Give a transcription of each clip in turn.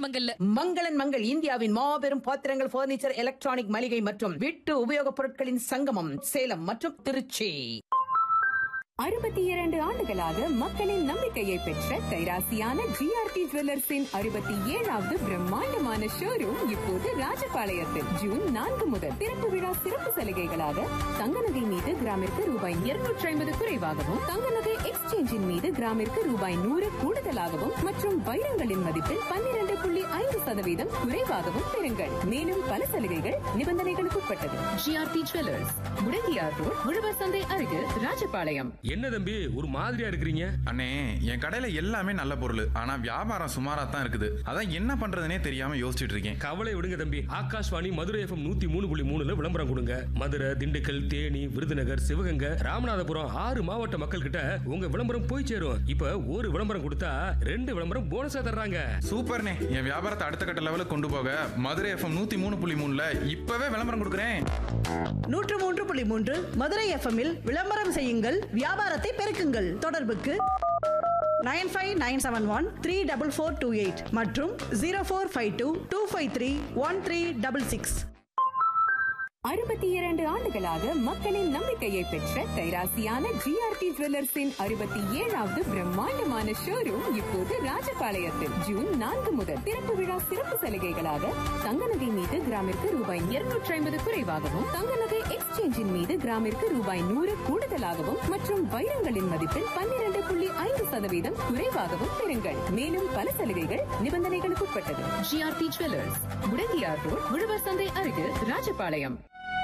மங்கல்ல மங்களன் மங்கள் இந்தியாவின் மாபெரும் பாத்திரங்கள் பர்னிச்சர் எலக்ட்ரானிக் மளிகை மற்றும் வீட்டு உபயோகப் பொருட்களின் சங்கமம் சேலம் மற்றும் திருச்சி அறுபத்தி இரண்டு ஆண்டுகளாக மக்களின் நம்பிக்கையை பெற்ற கைராசியான ஜிஆர்டி ஜுவல்லர்ஸின் அறுபத்தி ஏழாவது பிரம்மாண்டமான ஷோரூம் இப்போது ராஜபாளையத்தில் ஜூன் நான்கு முதல் திறப்பு விழா சிறப்பு சலுகைகளாக தங்க நகை மீது கிராமிற்கு ரூபாய் இருநூற்றி ஐம்பது குறைவாகவும் தங்க நகை எக்ஸ்சேஞ்சின் மீது கிராமிற்கு ரூபாய் நூறு கூடுதலாகவும் மற்றும் வைரங்களின் மதிப்பில் பன்னிரண்டு புள்ளி ஐந்து சதவீதம் குறைவாகவும் பெறுங்கள் மேலும் பல சலுகைகள் நிபந்தனைகளுக்கு உட்பட்டது ஜிஆர்டி ஜுவல்லர்ஸ் முடங்கியார் ரோட் உழவர் சந்தை அருகில் ராஜபாளையம் என்ன தம்பி ஒரு மாதிரியா இருக்கிறீங்க அண்ணே என் கடையில எல்லாமே நல்ல பொருள் ஆனா வியாபாரம் சுமாரா தான் இருக்குது அதான் என்ன பண்றதுனே தெரியாம யோசிச்சுட்டு இருக்கேன் கவலை விடுங்க தம்பி ஆகாஷ்வாணி மதுரை எஃப்எம் நூத்தி மூணு புள்ளி மூணுல விளம்பரம் கொடுங்க மதுரை திண்டுக்கல் தேனி விருதுநகர் சிவகங்கை ராமநாதபுரம் ஆறு மாவட்ட மக்கள் கிட்ட உங்க விளம்பரம் போய் சேரும் இப்ப ஒரு விளம்பரம் கொடுத்தா ரெண்டு விளம்பரம் போனஸா தர்றாங்க சூப்பர்ண்ணே என் வியாபாரத்தை அடுத்த கட்ட லெவலுக்கு கொண்டு போக மதுரை எஃப்எம் நூத்தி மூணு புள்ளி மூணுல இப்பவே விளம்பரம் கொடுக்குறேன் நூற்று மூன்று புள்ளி மூன்று மதுரை எஃப்எம்மில் விளம்பரம் செய்யுங்கள் வியாபாரத்தை பெருக்குங்கள் தொடர்புக்கு nine five nine seven one three double four two eight மற்றும் zero four five two two five three one three double six அறுபத்தி இரண்டு ஆண்டுகளாக மக்களின் நம்பிக்கையை பெற்ற கைராசியான ஜிஆர்டி ஜுவல்லர்ஸின் அறுபத்தி ஏழாவது பிரம்மாண்டமான ஷோரூம் இப்போது ராஜபாளையத்தில் ஜூன் நான்கு முதல் திறப்பு விழா சிறப்பு சலுகைகளாக தங்க நகை மீது கிராமிற்கு ரூபாய் இருநூற்றி ஐம்பது குறைவாகவும் தங்க நகை எக்ஸ்சேஞ்சின் மீது கிராமிற்கு ரூபாய் நூறு கூடுதலாகவும் மற்றும் வைரங்களின் மதிப்பில் பன்னிரண்டு புள்ளி ஐந்து சதவீதம் குறைவாகவும் பெறுங்கள் மேலும் பல சலுகைகள் நிபந்தனைகளுக்கு உட்பட்டது ஜிஆர்டி ஜுவல்லர்ஸ் முடங்கியார் ரோட் உழவர் சந்தை அருகில் ராஜபாளையம்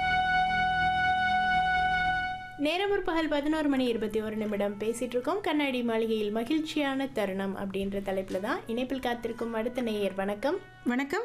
நேரம் ஒரு பகல் பதினோரு மணி இருபத்தி ஒரு நிமிடம் பேசிட்டு இருக்கோம் கண்ணாடி மாளிகையில் மகிழ்ச்சியான தருணம் அப்படின்ற தலைப்புல தான் இணைப்பில் காத்திருக்கும் அடுத்த நேயர் வணக்கம் வணக்கம்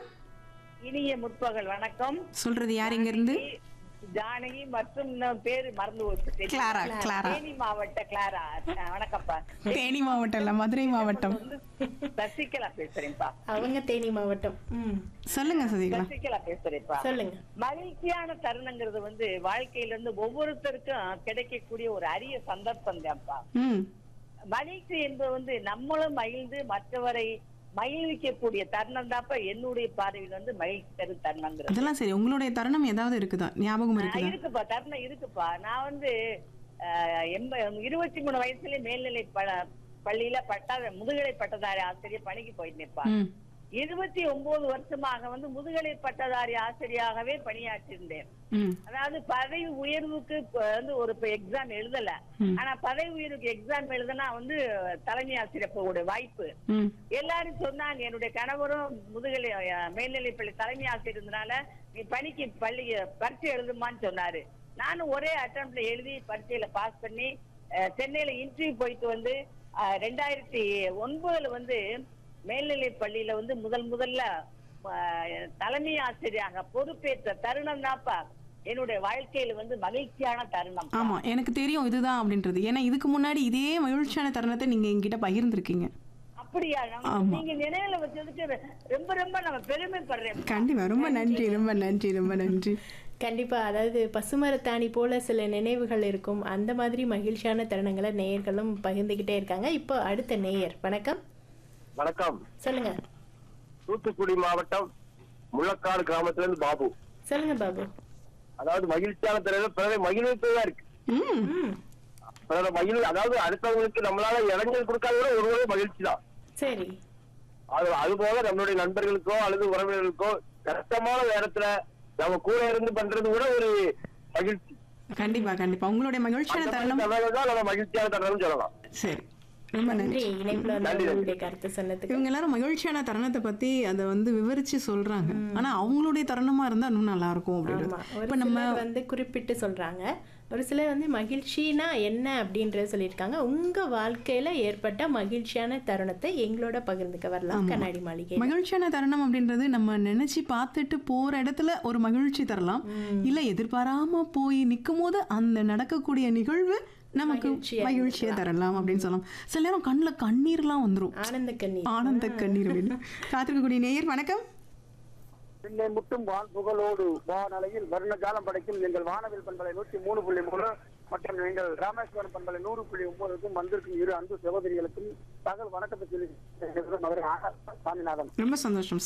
இனிய முற்பகல் வணக்கம் சொல்றது யார் இங்க இருந்து ஜானகி மற்றும் இன்னும் பேரு மறந்து போச்சு கிளாரா, கிளாரா. தேனி மாவட்ட கிளாரா அஹ் வணக்கம்ப்பா தேனி மாவட்டம் இல்ல மதுரை மாவட்டம் வந்து சசிகலா பேசுறேன்ப்பா அவங்க தேனி மாவட்டம் ம் சொல்லுங்க சசிகலா சசிகலா பேசுறேன்ப்பா சொல்லுங்க மகிழ்ச்சியான தருணங்கிறது வந்து வாழ்க்கையில இருந்து ஒவ்வொருத்தருக்கும் கிடைக்கக்கூடிய ஒரு அரிய சந்தர்ப்பம் தான்ப்பா ம் மகிழ்ச்சி என்பது வந்து நம்மளும் மகிழ்ந்து மற்றவரை மகிழ்விக்கக்கூடிய தருணம் தான்ப்பா என்னுடைய பார்வையில் வந்து மகிழ்ச்சி தரும் தருணங்கிறது அதெல்லாம் சரி உங்களுடைய தருணம் ஏதாவது இருக்குதா ஞாபகம் ஆ, இருக்குதா இருக்குப்பா தருணம் இருக்குப்பா நான் வந்து அஹ், எண்ப இருபத்தி மூணு வயசுல மேல்நிலை ப- பள்ளியில பட்டா முதுகலை பட்டதாரி ஆசிரியர் பணிக்கு போயிருந்தேன்ப்பா ம் இருபத்தி ஒன்பது வருஷமாக வந்து முதுகலை பட்டதாரி ஆசிரியராகவே பணியாற்றிருந்தேன் ம் அதாவது பதவி உயர்வுக்கு இப்ப வந்து ஒரு எக்ஸாம் எழுதல ம். ஆனா பதவி உயர்வுக்கு எக்ஸாம் எழுதுனா வந்து தலைமை ஆசிரியர் வாய்ப்பு ம் எல்லாரும் சொன்னாங்க என்னுடைய கணவரும் முதுகலை அஹ், மேல்நிலை பள்ளி தலைமை ஆசிரியர் இருந்தனால நீ பணிக்கு பள்ளி பரீட்சை எழுதுமான்னு சொன்னாரு நானும் ஒரே அட்டம்ப்ட்ல எழுதி பரீட்சையில பாஸ் பண்ணி அஹ், சென்னையில இன்டர்வியூ போயிட்டு வந்து அஹ், ரெண்டாயிரத்தி ஒன்பதுல வந்து மேல்நிலை பள்ளியில வந்து முதல் முதல்ல அஹ், தலைமை ஆசிரியராக பொறுப்பேற்ற தருணம் தான்ப்பா என்னுடைய வாழ்க்கையில வந்து மகிழ்ச்சியான தருணம் ஆமா எனக்கு தெரியும் இதுதான் அப்படின்றது ஏன்னா இதுக்கு முன்னாடி இதே மகிழ்ச்சியான தருணத்தை நீங்க என்கிட்ட பகிர்ந்திருக்கீங்க அப்படியா நம்ம- ஆமா. நீங்க நினைவுல வச்சதுக்கு ரொம்ப ரொம்ப நம்ம பெருமைப்படுறேன் கண்டிப்பா ரொம்ப நன்றி ரொம்ப நன்றி ரொம்ப நன்றி கண்டிப்பா அதாவது பசுமரத்தாணி போல சில நினைவுகள் இருக்கும் அந்த மாதிரி மகிழ்ச்சியான தருணங்களை நேயர்களும் பகிர்ந்துகிட்டே இருக்காங்க இப்போ அடுத்த நேயர் வணக்கம் வணக்கம் சொல்லுங்க தூத்துக்குடி மாவட்டம் முள்ளக்காடு கிராமத்துல இருந்து பாபு சொல்லுங்க பாபு அதாவது மகிழ்ச்சியான பிறகு பிறரை மகிழ்விப்பதா இருக்கு ம் ம் பிறரை மகிழ் அதாவது அடுத்தவங்களுக்கு நம்மளால இளைஞர் கொடுக்காத விட ஒரு வகை மகிழ்ச்சி தான் சரி அது அது போக நம்மளுடைய நண்பர்களுக்கோ அல்லது உறவினர்களுக்கோ கஷ்டமான நேரத்துல நம்ம கூட இருந்து பண்றது கூட ஒரு மகிழ்ச்சி கண்டிப்பா கண்டிப்பா உங்களுடைய மகிழ்ச்சியான அந்த தருணம் மாதிரி தருணம் தான் நம்ம மகிழ்ச்சியான தருணம் சொல்லலாம் சரி ரொம்ப நன்றி நன்றி இணைப்புல வந்து நன்றி, நன்றி. உங்களுடைய கருத்து சொன்னதுக்கு இவங்க எல்லாரும் மகிழ்ச்சியான தருணத்தை பத்தி அதை வந்து விவரிச்சு சொல்றாங்க ஆனா அவங்களுடைய தருணமா இருந்தா இன்னும் நல்லா இருக்கும் ஆமா அப்படின்றது ஒரு இப்ப நம்ம சிலர் வந்து குறிப்பிட்டு சொல்றாங்க ஒரு சிலர் வந்து மகிழ்ச்சினா என்ன அப்படின்றத சொல்லியிருக்காங்க உங்க வாழ்க்கையில ஏற்பட்ட மகிழ்ச்சியான தருணத்தை எங்களோட பகிர்ந்துக்க வரலாம் கண்ணாடி மாளிகை மகிழ்ச்சியான தருணம் அப்படின்றது நம்ம நினைச்சு பார்த்துட்டு போற இடத்துல ஒரு மகிழ்ச்சி தரலாம் இல்ல எதிர்பாராம போய் நிற்கும் போது அந்த நடக்கக்கூடிய நிகழ்வு நமக்கு மகிழ்ச்சியா மகிழ்ச்சியை தரலாம் அப்படின்னு சொல்லலாம் சில நேரம் கண்ணுல கண்ணீர்லாம் வந்துரும் ஆனந்த கண்ணீர் ஆனந்த கண்ணீர் அப்படின்னு காத்திருக்கக்கூடிய நேயர் வணக்கம் பின்னை முட்டும் வான் புகழோடு வானலையில் வருண ஜாலம் படைக்கும் எங்கள் வானவில் பண்பலை நூற்றி மூணு புள்ளி மூணு மற்றும் எங்கள் ராமேஸ்வரம் பண்பலை நூறு புள்ளி ஒன்பதுக்கும் வந்திருக்கும் இரு அன்பு சகோதரிகளுக்கும் தகவல் வணக்கத்தை சொல்லி மதுரை ஆ- சாமிநாதன் ரொம்ப சந்தோஷம்